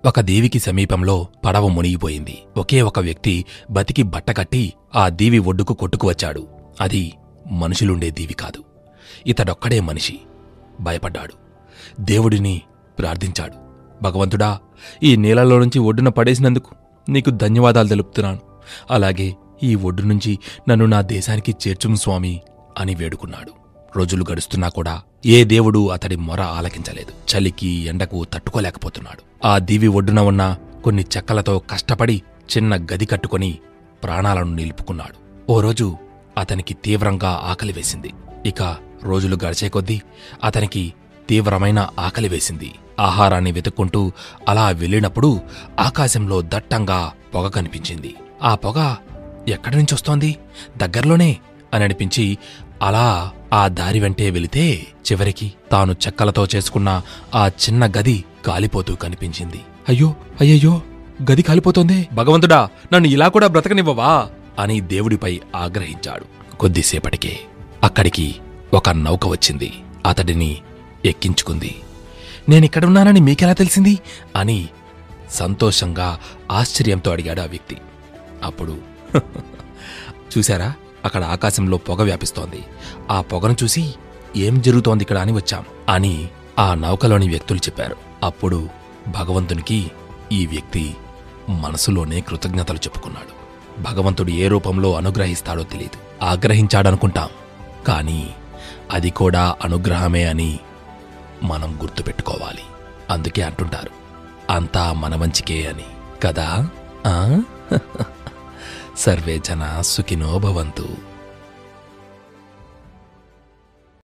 ఒక దీవికి సమీపంలో పడవ మునిగిపోయింది ఒకే ఒక వ్యక్తి బతికి బట్టకట్టి ఆ దీవి ఒడ్డుకు కొట్టుకు వచ్చాడు అది మనుషులుండే దీవి కాదు ఇతడొక్కడే మనిషి భయపడ్డాడు దేవుడిని ప్రార్థించాడు భగవంతుడా ఈ నీళ్ళలో నుంచి ఒడ్డున పడేసినందుకు నీకు ధన్యవాదాలు తెలుపుతున్నాను అలాగే ఈ ఒడ్డు నుంచి నన్ను నా దేశానికి చేర్చుము స్వామి అని వేడుకున్నాడు రోజులు గడుస్తున్నా కూడా ఏ దేవుడు అతడి మొర ఆలకించలేదు చలికి ఎండకు తట్టుకోలేకపోతున్నాడు ఆ దీవి ఒడ్డున ఉన్న కొన్ని చెక్కలతో కష్టపడి చిన్న గది కట్టుకొని ప్రాణాలను నిలుపుకున్నాడు ఓ రోజు అతనికి తీవ్రంగా ఆకలి వేసింది ఇక రోజులు గడిచే కొద్దీ అతనికి తీవ్రమైన ఆకలి వేసింది ఆహారాన్ని వెతుక్కుంటూ అలా వెళ్ళినప్పుడు ఆకాశంలో దట్టంగా పొగ కనిపించింది ఆ పొగ ఎక్కడి నుంచొస్తోంది దగ్గరలోనే అని అనిపించి అలా ఆ దారి వెంటే వెళితే చివరికి తాను చెక్కలతో చేసుకున్న ఆ చిన్న గది కాలిపోతూ కనిపించింది అయ్యో అయ్యయ్యో గది కాలిపోతోందే భగవంతుడా నన్ను ఇలా కూడా బ్రతకనివ్వవా అని దేవుడిపై ఆగ్రహించాడు కొద్దిసేపటికే అక్కడికి ఒక నౌక వచ్చింది అతడిని ఎక్కించుకుంది నేనిక్కడున్నానని మీకెలా తెలిసింది అని సంతోషంగా ఆశ్చర్యంతో అడిగాడు ఆ వ్యక్తి అప్పుడు చూశారా అక్కడ ఆకాశంలో పొగ వ్యాపిస్తోంది ఆ పొగను చూసి ఏం జరుగుతోంది ఇక్కడ అని వచ్చాం అని ఆ నౌకలోని వ్యక్తులు చెప్పారు అప్పుడు భగవంతునికి ఈ వ్యక్తి మనసులోనే కృతజ్ఞతలు చెప్పుకున్నాడు భగవంతుడు ఏ రూపంలో అనుగ్రహిస్తాడో తెలియదు ఆగ్రహించాడనుకుంటాం కానీ అది కూడా అనుగ్రహమే అని మనం గుర్తుపెట్టుకోవాలి అందుకే అంటుంటారు అంతా మన మంచికే అని కదా ఆ సర్వే జన సుఖినో భవంతు